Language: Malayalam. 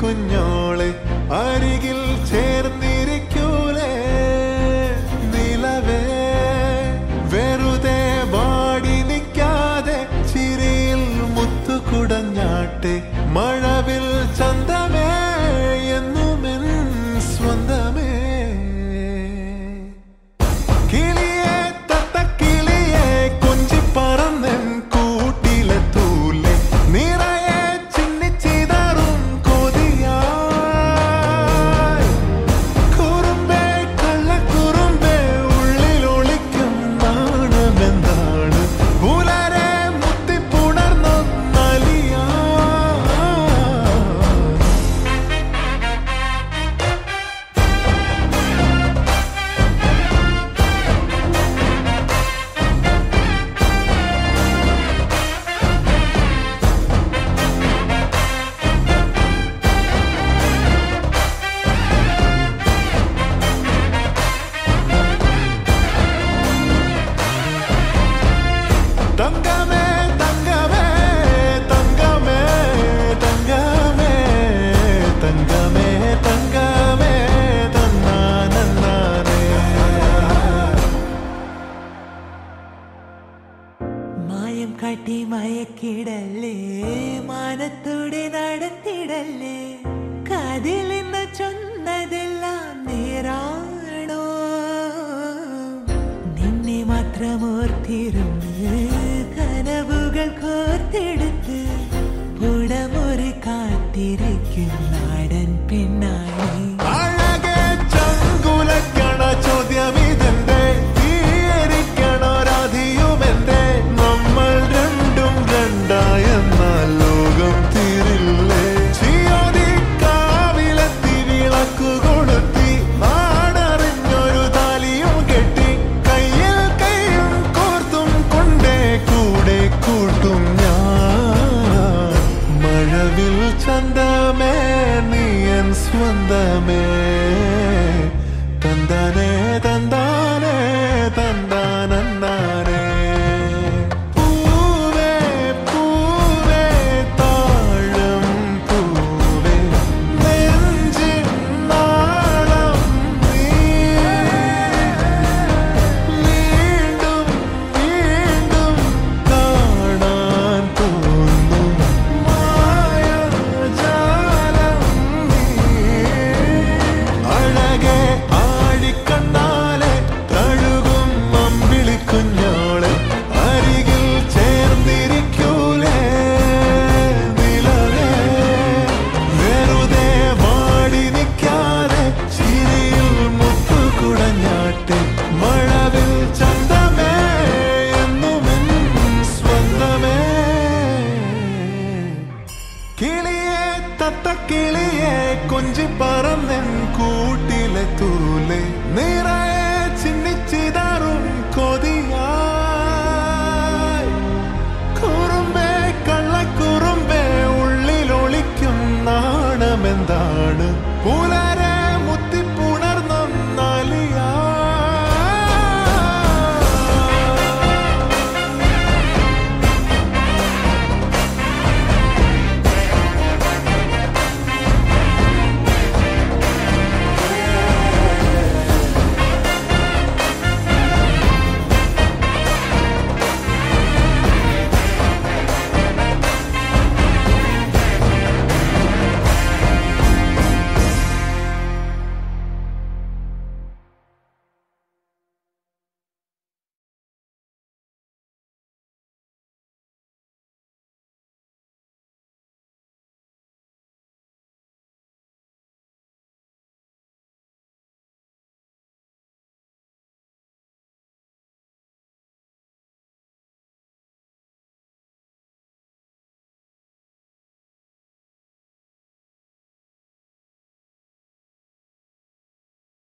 കുഞ്ഞോളെ അരികിൽ ചേർന്നിരിക്കൂലേ നിലവേ വെറുതെ വാടി നിൽക്കാതെ ചിരിയിൽ മുത്തുകുടഞ്ഞാട്ടെ മഴവിൽ ചന്തമേ എന്നുമെൻ സ്വന്തമേ കിളിയെ തത്തക്കിളിയെ കൊഞ്ചി പറന്നൻ കൂട്ടിലെ തൂലെ നിറയെ ചിന്നിച്ചിതറും കൊതിയായി കുറുമ്പേ കള്ളക്കുറുമ്പേ ഉള്ളിൽ ഒളിക്കും നാണമെന്താണ് പുലരെ മുത്തിപ്പുണർന്നൊന്നലിയാ തങ്കമേ തങ്കമേ തങ്കമേ തങ്കമേ തങ്കമേ തങ്കമേ തന്നാനന്നാനേ മായം കാട്ടി മയക്കിടല്ലേ മാനത്തോടെ നടത്തിടല്ലേ കാതിൽ നിന്ന് ചൊന്നതെല്ലാം നേരാണോ നിന്നെ മാത്രം ഓർത്തിരുന്ന് കനവുകൾ കോർത്തെടുത്ത് പുടമൊരു കാത്തിരിക്കും നാടൻ പെണ്ണാണി അഴകെ ചങ്കുലക്കണ ചോദ്യമിതെന്റെ തീയരിക്കണൊരധിയുമെന്റെ നമ്മൾ രണ്ടും രണ്ടായെന്നാൽ ലോകം തീരില്ലേ ചിയോതി കാവിലെത്തി വിളക്കു കൊളുത്തി നാടറിഞ്ഞൊരു താലിയും കെട്ടി കയ്യിൽ കൈയും കോർത്തും കൊണ്ടേ കൂടെ കൂട്ടും ഞാൻ മഴവിൽ ചന്തമേ നീയൻ സ്വന്തമേ തന്താനേ തന്താനേ തന്താനന്താനേ പൂവേ പൂവേ താഴം പൂവേ നെഞ്ചിൻ നാളം നീ വീണ്ടും വീണ്ടും കാണാൻ തോന്നും മായാജാലം നീ അഴകെ ആഴിക്കണ്ണാലെ തഴുകും അമ്പിളി കുഞ്ഞോളെ അരികിൽ ചേർന്നിരിക്കൂലേ നിലവേ വെറുതെ വാടി നിൽക്കാതെ ചിരിയിൽ മുത്തുകുടഞ്ഞാട്ടെ മഴവിൽ ചന്തമേ എന്നുമെൻ സ്വന്തമേ കിളിയെ തത്തക്കിളിയെ കൊഞ്ചി പറന്നൻ കൂട്ടിലെ തൂലെ നിറയെ ചിന്നിച്ചിതാറും കൊതിയായി കുറുമ്പേ കള്ളക്കുറുമ്പേ ഉള്ളിൽ ഒളിക്കും നാണമെന്താണ് പുലരെ